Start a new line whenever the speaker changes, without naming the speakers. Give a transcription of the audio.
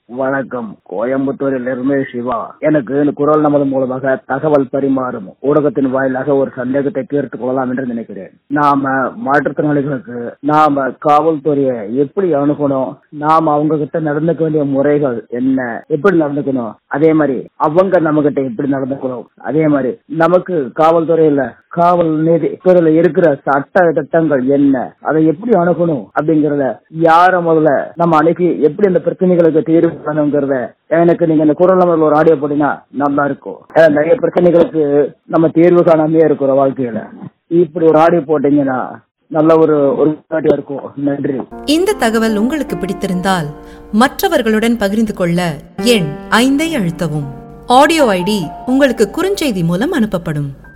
வணக்கம் கோயம்புத்தூரில் இருந்து சிவா எனக்கு இந்த குரல் நமது மூலமாக தகவல் பரிமாறும் ஊடகத்தின் வாயிலாக ஒரு சந்தேகத்தை தீர்த்துக் கொள்ளலாம் என்று நினைக்கிறேன் நாம மாற்றுத்திறனாளிகளுக்கு நாம காவல்துறையை எப்படி அணுகணும் நாம அவங்க கிட்ட நடந்துக்க வேண்டிய முறைகள் என்ன எப்படி நடந்துக்கணும் அதே மாதிரி அவங்க நம்ம கிட்ட எப்படி நடந்துக்கணும் அதே மாதிரி நமக்கு காவல்துறையில காவல் நீதி துறையில இருக்கிற சட்ட திட்டங்கள் என்ன அதை எப்படி அணுகணும் அப்படிங்கறத யார முதல்ல நம்ம அணுகி எப்படி இந்த பிரச்சனைகளுக்கு தீர்வு பண்ணணுங்கிறத எனக்கு நீங்க இந்த குரல் நம்பர்ல ஒரு ஆடியோ போட்டீங்கன்னா நல்லா இருக்கும் ஏன்னா நிறைய பிரச்சனைகளுக்கு நம்ம தீர்வு காணாமே இருக்கிறோம் வாழ்க்கையில இப்படி ஒரு ஆடியோ போட்டீங்கன்னா நல்ல ஒரு ஒரு வழிகாட்டியா இருக்கும் நன்றி
இந்த தகவல் உங்களுக்கு பிடித்திருந்தால் மற்றவர்களுடன் பகிர்ந்து கொள்ள எண் ஐந்தை அழுத்தவும் ஆடியோ ஐடி உங்களுக்கு குறுஞ்செய்தி மூலம் அனுப்பப்படும்